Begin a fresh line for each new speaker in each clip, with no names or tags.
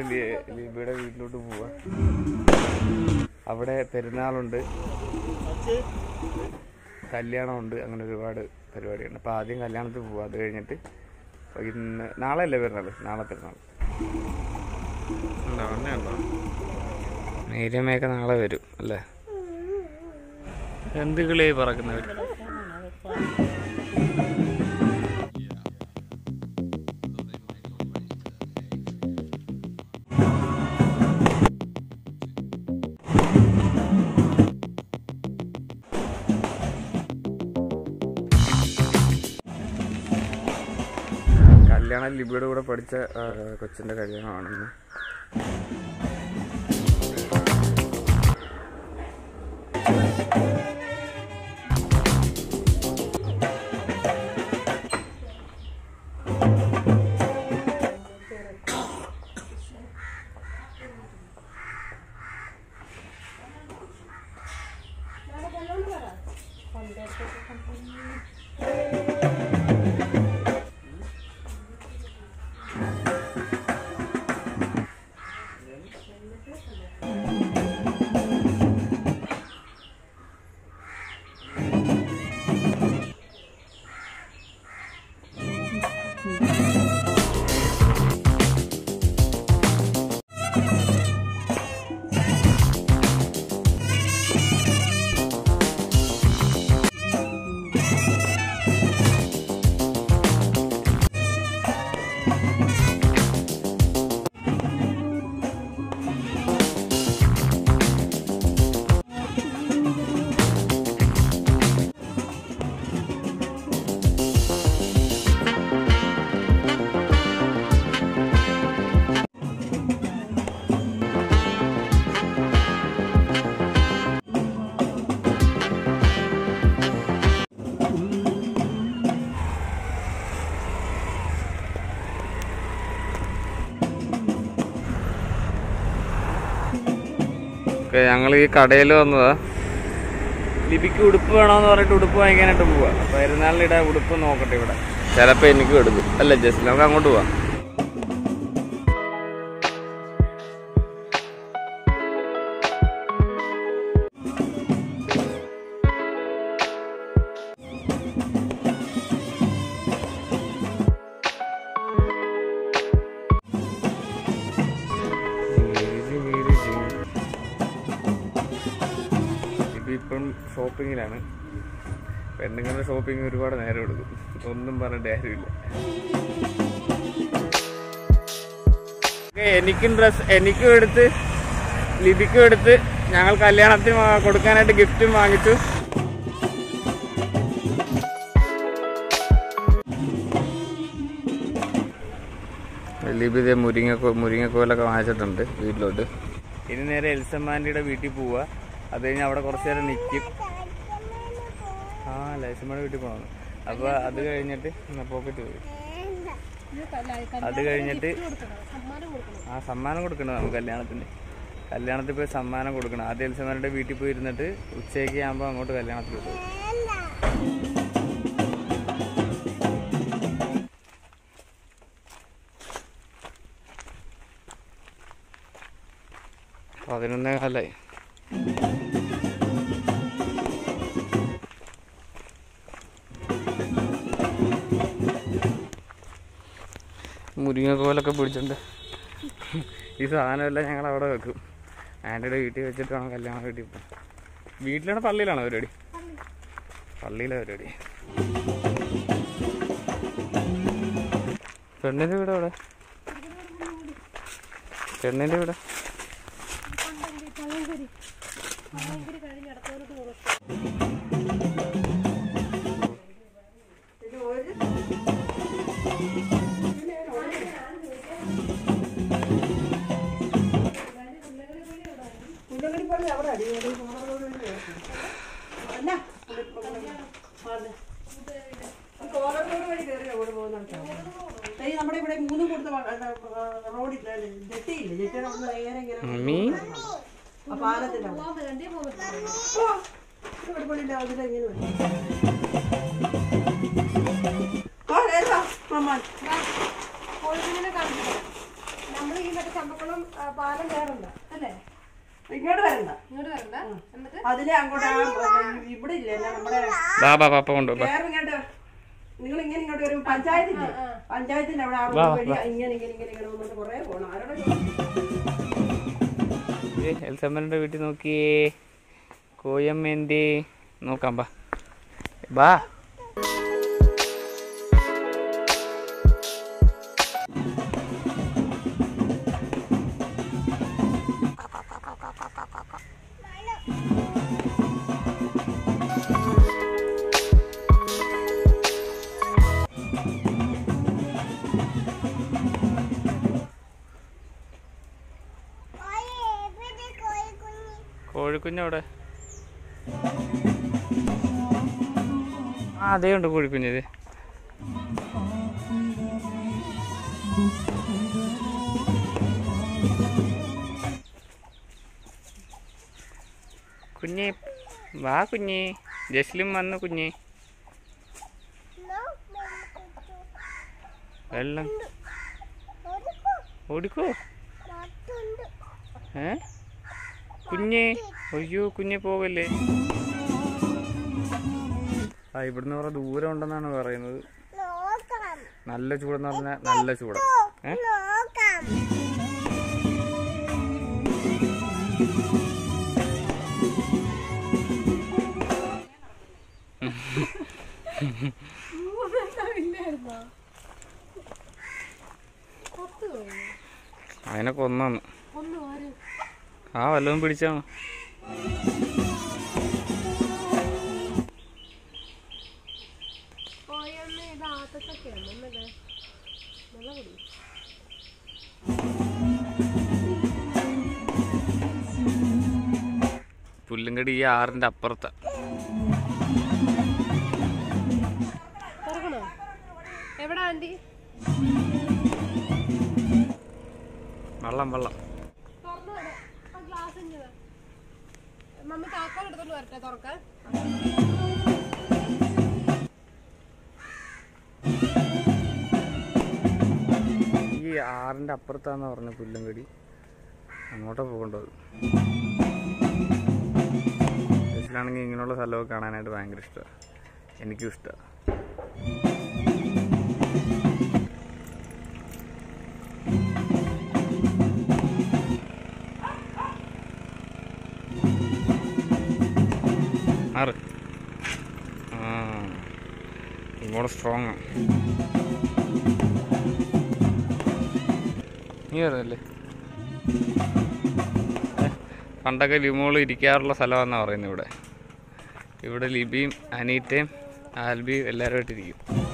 ലി- ലിബിയുടെ വീട്ടിലോട്ട് പോവാ അവിടെ പെരുന്നാളുണ്ട് കല്യാണമുണ്ട് അങ്ങനെ ഒരുപാട് പരിപാടിയുണ്ട് അപ്പോൾ ആദ്യം കല്യാണത്തിൽ പോവാം അത് കഴിഞ്ഞിട്ട് ഇന്ന് നാളെ അല്ലേ പെരുന്നാൾ നാളെ പെരുന്നാൾ ഉണ്ടോ ഉണ്ടോ ഉണ്ടോ നീരമയൊക്കെ നാളെ വരും അല്ലേ എന്ത് കിളിയായി പറക്കുന്നവർ കല്യാണം ലിബിയുടെ കൂടെ പഠിച്ച ആ, കൊച്ചിന്റെ കല്യാണമാണെന്ന് ഓക്കെ ഞങ്ങൾ ഈ കടയിൽ വന്നതാ ലിപിക്ക് ഉടുപ്പ് വേണമെന്ന് പറഞ്ഞിട്ട് ഉടുപ്പ് വാങ്ങിക്കാനായിട്ട് പോവാ പെരുന്നാളിനിടെ ഉടുപ്പ് നോക്കട്ടെ ഇവിടെ ചിലപ്പോൾ എനിക്കും എടുക്കും അല്ല ജസ്റ്റ് നമുക്ക് അങ്ങോട്ട് പോവാം ഇപ്പം ഷോപ്പിങ്ങിലാണ് പെണ്ണുങ്ങളുടെ ഷോപ്പിംഗ് ഒരുപാട് നേരം എടുക്കും ഒന്നും പറഞ്ഞിട്ട് കാര്യമില്ല ഓക്കേ, എനിക്കും ഡ്രസ് എനിക്കും എടുത്ത് ലിപിക്കും എടുത്ത് ഞങ്ങൾ കല്യാണത്തിന് വാ- കൊടുക്കാനായിട്ട് ഗിഫ്റ്റും വാങ്ങിച്ചു ലിപി ഇതേ മുരിങ്ങക്കോ മുരിങ്ങക്കോലൊക്കെ വാങ്ങിച്ചിട്ടുണ്ട് വീട്ടിലോട്ട് ഇനി നേരെ എൽസമ്മാൻ്റെ വീട്ടിൽ പോവുക അത് കഴിഞ്ഞ് അവിടെ കുറച്ച് നേരം നിൽക്കും ആ ലൈസമ്മയുടെ വീട്ടിൽ പോകണം അപ്പോൾ അത് കഴിഞ്ഞിട്ട് പോക്കറ്റ് പോയി അത് കഴിഞ്ഞിട്ട് ആ സമ്മാനം കൊടുക്കണം നമുക്ക് കല്യാണത്തിന് കല്യാണത്തിൽ പോയി സമ്മാനം കൊടുക്കണം ആദ്യം എൽസമ്മയുടെ വീട്ടിൽ പോയി ഇരുന്നിട്ട് ഉച്ചയ്ക്ക് ആകുമ്പോൾ അങ്ങോട്ട് കല്യാണത്തിൽ പോകും പതിനൊന്നേ കാലായി മുരിങ്ങക്കോലൊക്കെ പിടിച്ചിട്ടുണ്ട് ഈ സാധനമെല്ലാം ഞങ്ങൾ അവിടെ വെക്കും ആൻറ്റിയുടെ വീട്ടിൽ വെച്ചിട്ട് വേണം കല്യാണം വീട്ടിൽ പോകാൻ വീട്ടിലാണോ പള്ളിയിലാണോ പരിപാടി പള്ളിയിലെ പരിപാടി പെണ്ണിൻ്റെ വീട് അവിടെ പെണ്ണിൻ്റെ വീട്
ഈ നമ്മുടെ ഇവിടെ മൂന്ന് കൊടുത്ത റോഡില്ല ജെട്ടിയില്ലേ ജെട്ടിയുടെ അവിടെ നേരെ ഇങ്ങനെ
മമ്മി
ആ പാലത്തിന്റെ അവിടെ. ഓ, ഇവിടെ പള്ളിയില്ല, അതിലെ ഇങ്ങനെ വരും. ആ, ഏതാ? മാമാൻ.
കോഴിക്കുഞ്ഞിനെ കാണിച്ചിട്ട് നമ്മൾ ഈ
മറ്റേ ചമ്പക്കുളം ആ, പാലം കയറണ്ട അല്ലേ ഇങ്ങോട്ട് വരണ്ട
ഇങ്ങോട്ട് വരണ്ട എന്നിട്ട്
അതിലെ അങ്ങോട്ട് ആ, ഇവിടെ ഇല്ലേ നമ്മുടെ
ബാ ബാ പാപ്പ കൊണ്ടു ബാ
വേറെ ഇങ്ങോട്ട് നിങ്ങൾ ഇങ്ങനെ ഇങ്ങോട്ട് വരും പഞ്ചായത്തിന്റെ പഞ്ചായത്തിന്റെ അവിടെ ആ വഴി ഇങ്ങനെ ഇങ്ങനെ ഇങ്ങനെ ഇങ്ങനെ വന്നിട്ട് കുറേ പോകണം ആരോടെ
എൽസമ്മന്റെ വീട്ടിൽ നോക്കിയേ കോയമ്മ എന്തേ നോക്കാം ബാ ബാ കോഴിക്കുഞ്ഞവിടെ ആ അതേ ഉണ്ട് കോഴിക്കുഞ്ഞ് ഇത് കുഞ്ഞെ വാ കുഞ്ഞെ ജസ്ലിം വന്നു കുഞ്ഞെ വെള്ളം ഓടിക്കോ ഏ കുഞ്ഞെ അയ്യോ കുഞ്ഞെ പോകല്ലേ ആ ഇവിടുന്ന് കുറെ ദൂരം ഉണ്ടെന്നാണ് പറയുന്നത് നല്ല ചൂടെന്ന് പറഞ്ഞാൽ നല്ല ചൂട് ഏ അതിനെ കൊന്നാന്ന്
ഒന്ന് ആര്
ആ വല്ലതും പിടിച്ചാണ്
പോയന്ന് ഇത് ആത്തത്തൊക്കെയാണ് എന്നല്ലേ വെള്ളം കുടി
പുല്ലുംകടി ഈ ആറിന്റെ അപ്പുറത്താ
തുറക്കണോ എവിടാ ആന്റി
വെള്ളം വെള്ളം
തുറന്നു വിട്. ആ ഗ്ലാസ് ഇഞ്ഞതാ. മമ്മി താക്കോൽ എടുത്തോണ്ട് വരട്ടെ തുറക്കാൻ
ഈ ആറിന്റെ അപ്പുറത്താന്ന് പറഞ്ഞ പുല്ലുംകടി അങ്ങോട്ടാ പോകേണ്ടത് ബസ്സിലാണെങ്കിൽ ഇങ്ങനെയുള്ള സ്ഥലമൊക്കെ കാണാനായിട്ട് ഭയങ്കര ഇഷ്ടമാണ് എനിക്കും ഇഷ്ടമാണ് ആറ് ആ ഇങ്ങോട്ട് സ്ട്രോങ് ആണ് നീ വരുന്നല്ലേ പണ്ടൊക്കെ ലിമോള് ഇരിക്കാറുള്ള സ്ഥലമാണെന്നാണ് പറയുന്നത് ഇവിടെ ഇവിടെ ലിബിയും അനീറ്റയും ആൽബിയും എല്ലാവരുമായിട്ട് ഇരിക്കും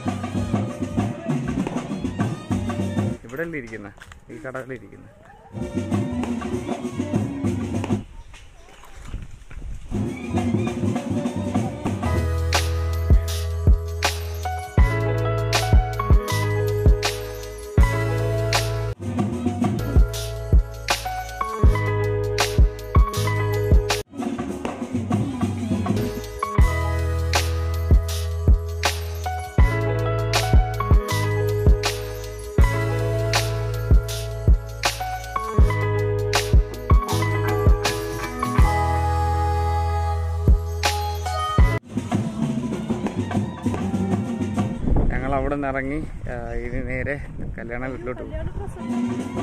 ഇവിടെ അല്ലേ ഇരിക്കുന്നത് ഈ കടകളിലിരിക്കുന്നത് ഞങ്ങൾ അവിടെ നിന്ന് ഇറങ്ങി ആ, ഇനി നേരെ കല്യാണ വീട്ടിലോട്ട് പോകും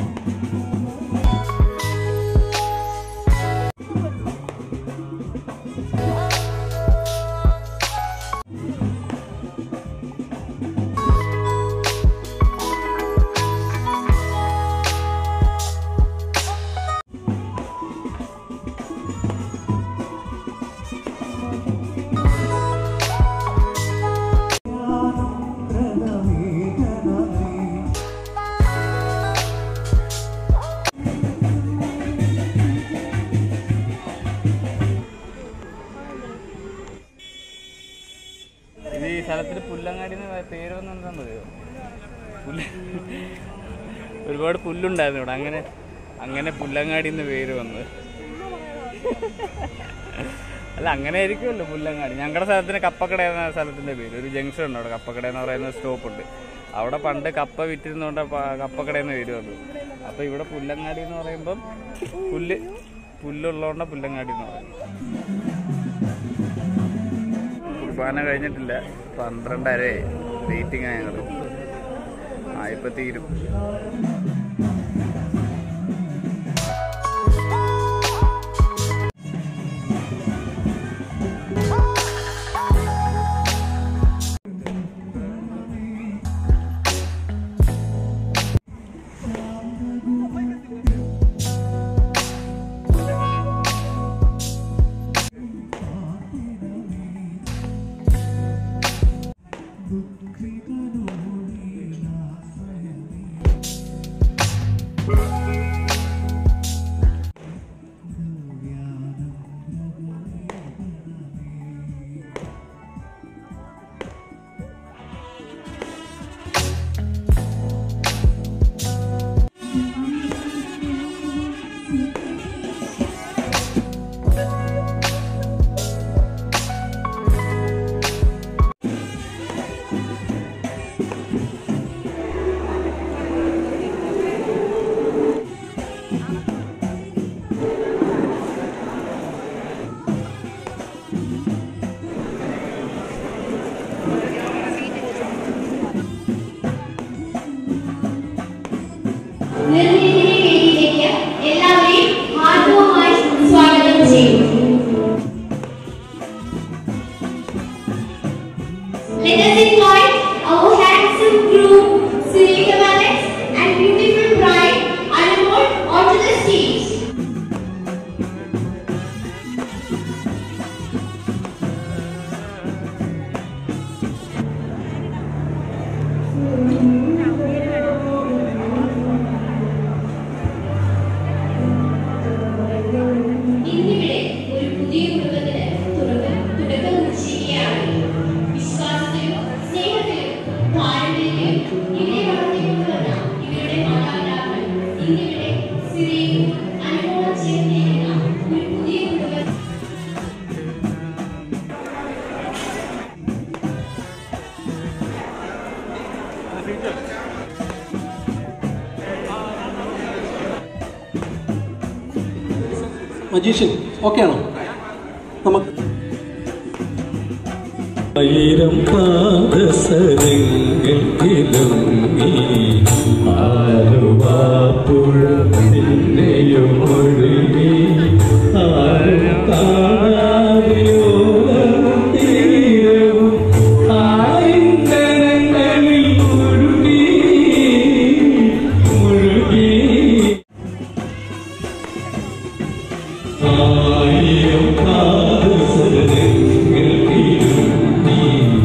ഇത് ഈ സ്ഥലത്തിന് പുല്ലങ്ങാടി എന്ന് പേര് വന്ന എന്താണെന്ന് അറിയോ പുല്ല് ഒരുപാട് പുല്ലുണ്ടായിരുന്നു ഇവിടെ അങ്ങനെ അങ്ങനെ പുല്ലങ്ങാടി എന്ന് പേര് വന്നത് അല്ല അങ്ങനെ ആയിരിക്കുമല്ലോ പുല്ലങ്ങാടി ഞങ്ങളുടെ സ്ഥലത്തിന് കപ്പക്കട എന്ന സ്ഥലത്തിന്റെ പേര് ഒരു ജംഗ്ഷൻ ഉണ്ട് അവിടെ കപ്പക്കട എന്ന് പറയുന്ന സ്റ്റോപ്പ് ഉണ്ട് അവിടെ പണ്ട് കപ്പ വിറ്റിരുന്നോണ്ട് പ- കപ്പക്കടയിൽ നിന്ന് വരുമത് അപ്പൊ ഇവിടെ പുല്ലങ്ങാടി എന്ന് പറയുമ്പം പുല്ല് പുല്ലുള്ളതുകൊണ്ട് പുല്ലങ്ങാടി എന്ന് പറയും കുർബാന കഴിഞ്ഞിട്ടില്ല പന്ത്രണ്ടര വെയിറ്റിംഗ് ഞങ്ങള് ആ ഇപ്പൊ തീരും
നിർമ്മിതിയിലേക്ക് എല്ലാവരെയും ആർദ്രവുമായി സ്വാഗതം ചെയ്യുന്നു Let us invite our handsome groom, Sunita Alex, and beautiful bride, Anamol, onto the stage. ഇന്നിവിടെ ഒരു പുതിയ കുടുംബത്തിന് തുടക്കം തുടക്കം കുറിച്ചിരിക്കുകയാണ് വിശ്വാസത്തിലും സ്നേഹത്തിലും പാരമ്പര്യത്തിലും ഇവരെ വളർത്തിക്കൊണ്ടുവന്ന ഇവരുടെ മാതാപിതാക്കൾ ഇന്നിവിടെ സ്ഥിതിയും അനുഭവം ചേർന്നിരിക്കുന്ന ഒരു പുതിയ കുടുംബം
മജീഷ്യൻ ഓക്കെ ആണോ നമുക്ക്
ആയിരം കാതസരങ്ങൾ ഇലങ്ങി ആലുവാപ്പുഴ നിന്നെയും ഒഴുകി ആരും കാണാതെയോ തീരവും ആയിരങ്ങളിൽ മുഴുകി മുഴുകി ആയിരം കാതസരങ്ങൾ ഇരുന്നി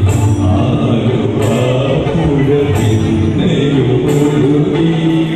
ആലുവാപ്പുഴ നിന്നെയും ഒഴുകി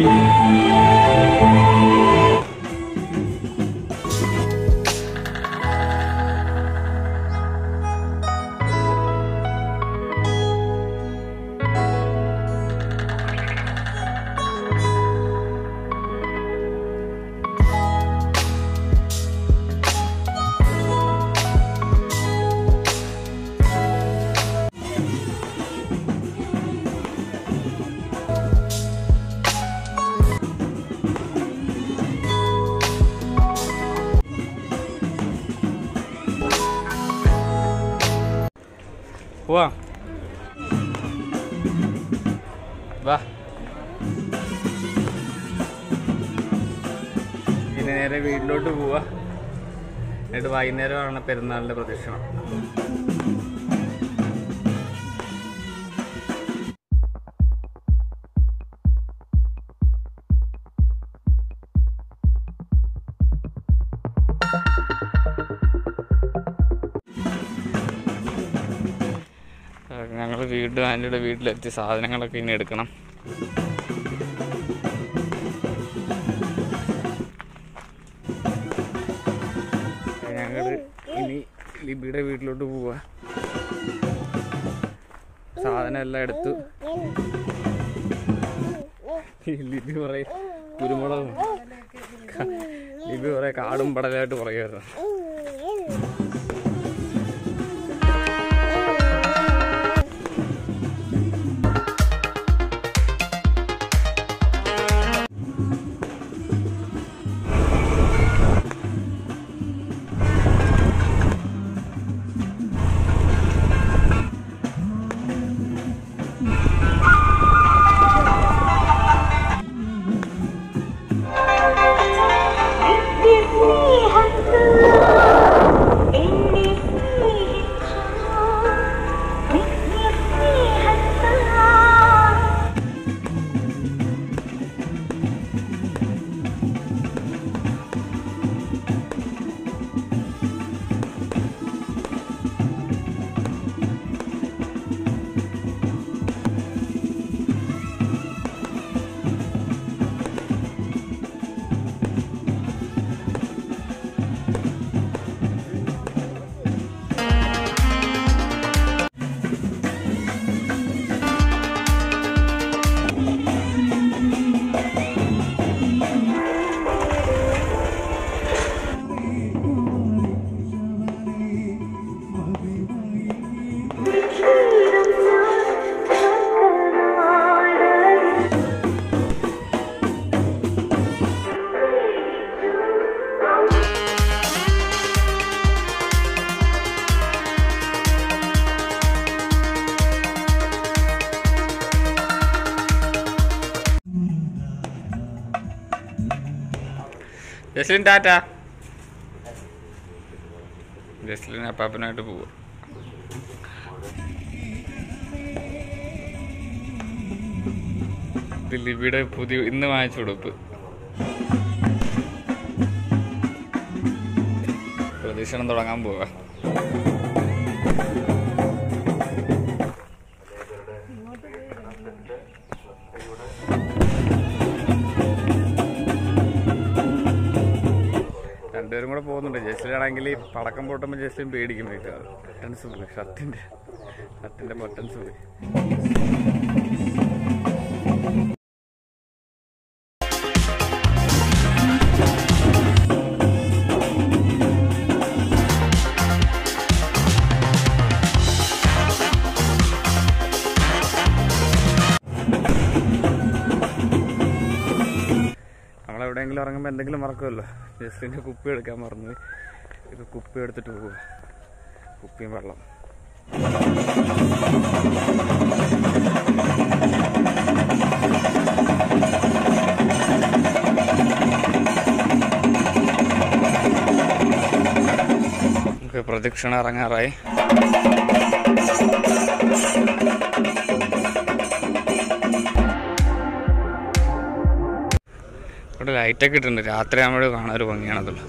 പോവാ വാ ഇനി നേരെ വീട്ടിലോട്ട് പോവാ എന്നിട്ട് വൈകുന്നേരമാണ് പെരുന്നാളിന്റെ പ്രദക്ഷിണം ഞങ്ങൾ വീട് ആൻറ്റിയുടെ വീട്ടിലെത്തി സാധനങ്ങളൊക്കെ ഇനി എടുക്കണം ഞങ്ങൾ ഇനി ലിബിയുടെ വീട്ടിലോട്ട് പോവാ സാധനം എല്ലാം എടുത്തു ലിബി കുറെ കുരുമുളകും ലിബി കുറെ കാടും പടലായിട്ട് പറയുമായിരുന്നു ജസ്ലിൻ ടാറ്റ ജസ്ലിൻ അപ്പാപ്പനായിട്ട് പോവുക ഇത് ലിബിയുടെ പുതിയ ഇന്ന് വാങ്ങിച്ച ഉടുപ്പ് പ്രദക്ഷിണം തുടങ്ങാൻ പോവാ രണ്ടുപേരും കൂടെ പോകുന്നുണ്ട് ജസ്റ്റിലാണെങ്കിൽ പടക്കം പൊട്ടുമ്പോൾ ജസ്റ്റിൻ പേടിക്കും വെക്കാറ് ബട്ടൺസ് പോയി ഷർട്ടിന്റെ ഷർട്ടിന്റെ ബട്ടൺസ് പോയി നമ്മൾ എവിടെയെങ്കിലും ഇറങ്ങുമ്പോൾ എന്തെങ്കിലും മറക്കുമല്ലോ ജസ്റ്റിൻ്റെ കുപ്പി എടുക്കാൻ മറന്നു ഇത് കുപ്പി എടുത്തിട്ട് പോകുക കുപ്പിയും വെള്ളം നമുക്ക് പ്രദക്ഷിണം ഇറങ്ങാറായി ഇവിടെ ലൈറ്റൊക്കെ ഇട്ടിട്ടുണ്ട് രാത്രി ആകുമ്പോൾ കാണാൻ ഒരു ഭംഗിയാണതല്ലോ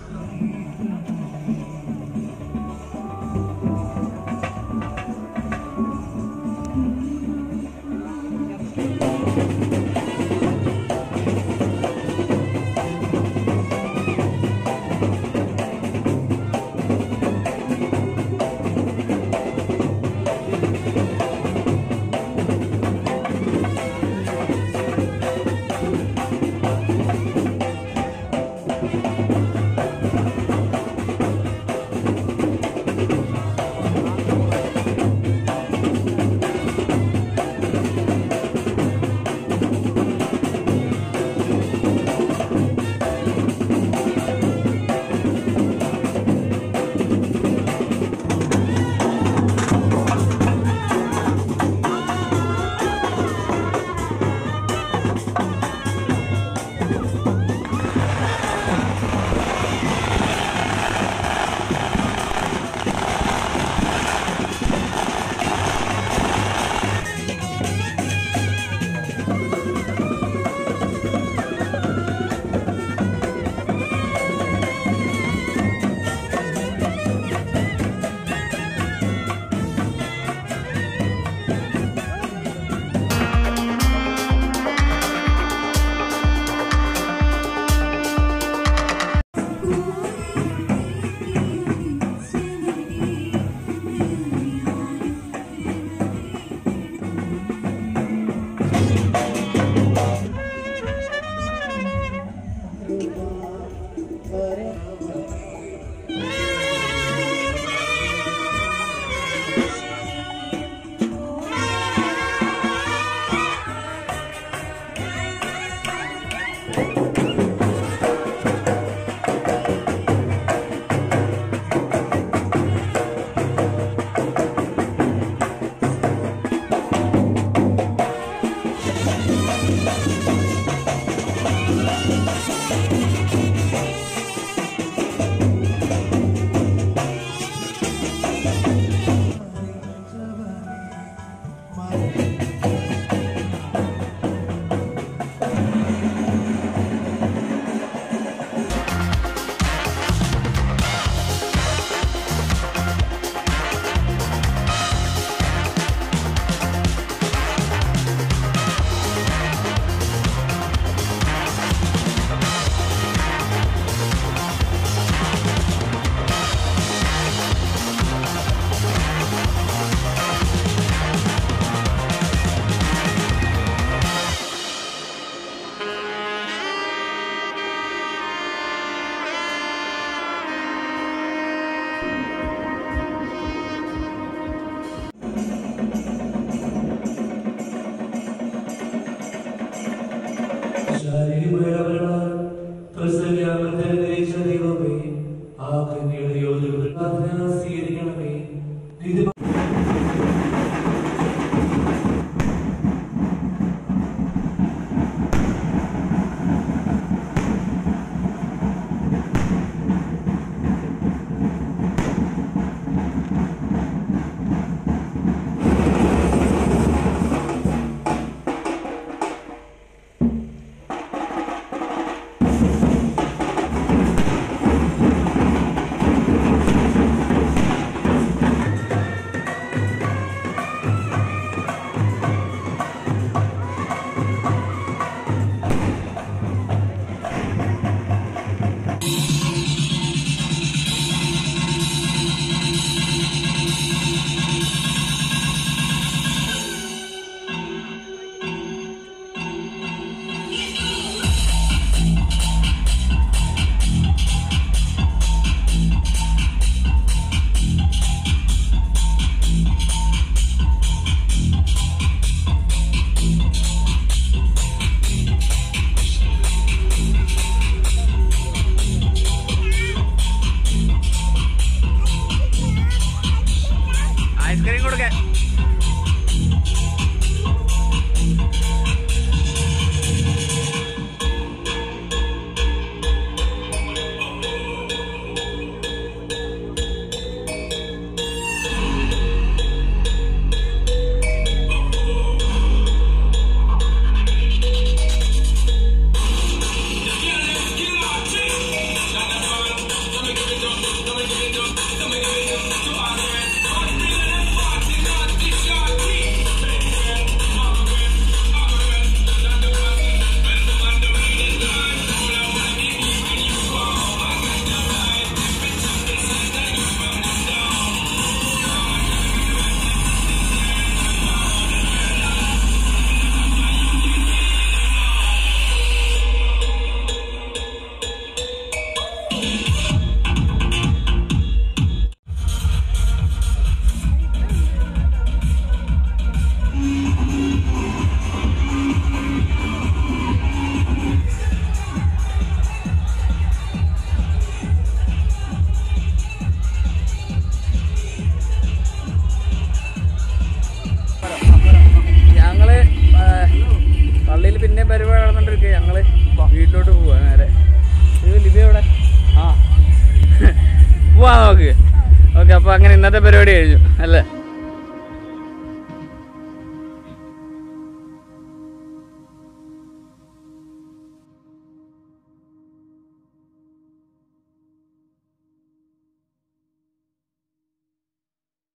കണ്ടോണ്ടിരിക്കുക ഞങ്ങള് വീട്ടിലോട്ട് പോവാ നേരെ ഇത് ലിബി എവിടെ ആ പോവാ നോക്ക് ഓക്കെ അപ്പൊ അങ്ങനെ ഇന്നത്തെ പരിപാടി കഴിഞ്ഞു അല്ലേ